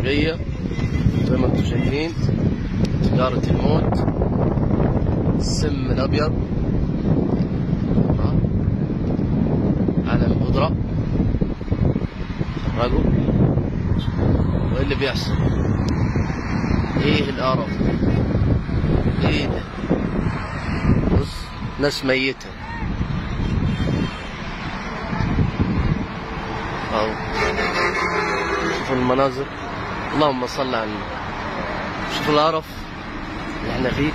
الغربية زي ما انتم شايفين تجارة الموت السم الأبيض ها. علم بودرة خرجوا وايه اللي بيحصل ايه القرف ايه ده بص ناس ميتة اهو شوفوا المناظر اللهم صل على النبي شوفوا القرف اللي احنا فيه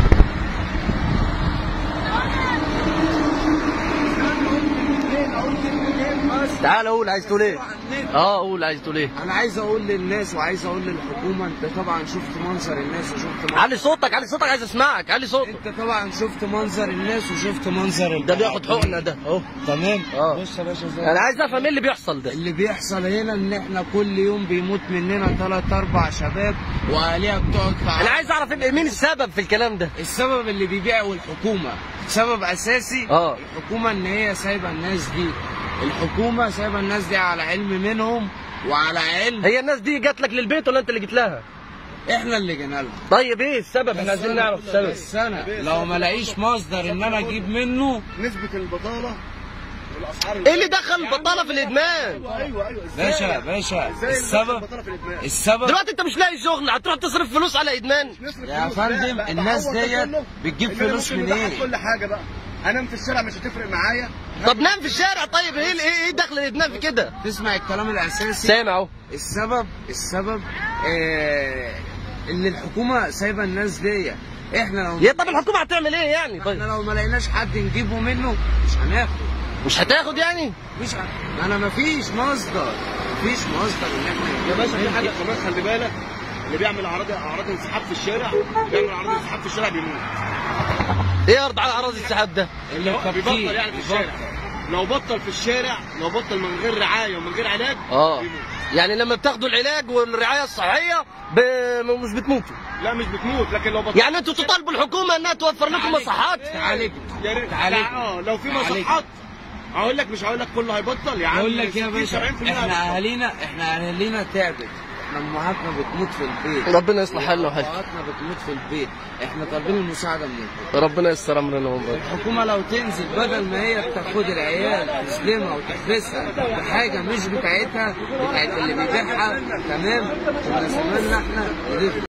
تعال قول عايز تقول ايه اه قول عايز تقول ايه انا عايز اقول للناس وعايز اقول للحكومه انت طبعا شفت منظر الناس وشفت منظر علي صوتك علي صوتك عايز اسمعك علي صوتك انت طبعا شفت منظر الناس وشفت منظر ده بياخد حقنه ده اهو تمام اه. بص يا باشا زي انا عايز افهم ايه اللي بيحصل ده اللي بيحصل هنا ان احنا كل يوم بيموت مننا ثلاث اربع شباب واهاليها بتقعد انا تعيط. عايز اعرف إيه- مين السبب في الكلام ده السبب اللي بيبيعه الحكومه سبب اساسي اه. الحكومه ان هي سايبه الناس دي الحكومه سايبه الناس دي على علم منهم وعلى علم هي الناس دي جات لك للبيت ولا انت اللي جيت لها احنا اللي جينا لهم طيب ايه السبب احنا عايزين نعرف السبب بس انا لو ما لاقيش مصدر ان انا اجيب منه نسبة البطالة والأسعار ايه اللي دخل البطاله في الادمان ايوه ايوه ازاي باشا باشا ازاي اللي السبب البطالة في الإدمان السبب دلوقتي انت مش لاقي شغل هتروح تصرف فلوس على ادمان نصرف يا فلوس. لا، فندم، لا، الناس بعوض ده ديت كله. بتجيب إن أنا فلوس ممكن منين؟ نضحك كل حاجة بقى انام في الشارع مش هتفرق معايا طب نام في الشارع طيب ايه ايه ايه دخل الادمان في كده تسمع الكلام الاساسي سامع اهو السبب السبب آه ان الحكومه سايبه الناس دي احنا لو يا طب الحكومه هتعمل ايه يعني احنا طيب لو ما لقيناش حد نجيبه منه مش هناخد مش هتاخد يعني مش هن... انا ما فيش مصدر مفيش مصدر ان احنا يا باشا في نجيب. حاجة كمان خلي بالك اللي بيعمل اعراض اعراض انسحاب في الشارع اللي بيعمل اعراض انسحاب في الشارع بيموت ايه ارض على اراضي السحاب ده اللي هو بتبكيه. بيبطل يعني في الشارع لو بطل في الشارع لو بطل من غير رعاية ومن غير علاج اه بيموت. يعني لما بتاخدوا العلاج والرعايه الصحيه ب... مش بتموتوا لا مش بتموت لكن لو بطل يعني انتوا تطالبوا الحكومه انها توفر لكم مصحات تعالج يا ريت تعالج. اه لو في تعالج. مصحات اقول لك مش هقول لك كله هيبطل يا عم اقول لك يا 60 باشا 70% احنا هيبطل. اهالينا احنا اهالينا تعبت احنا امهاتنا بتموت في البيت ربنا يصلح حالنا وحالكم امهاتنا بتموت في البيت احنا طالبين المساعده من الحكومه ربنا يستر امرنا والله الحكومه لو تنزل بدل ما هي تاخد العيال تسلمها وتحبسها بحاجه مش بتاعتها بتاعت اللي بيبيعها تمام كنا زماننا احنا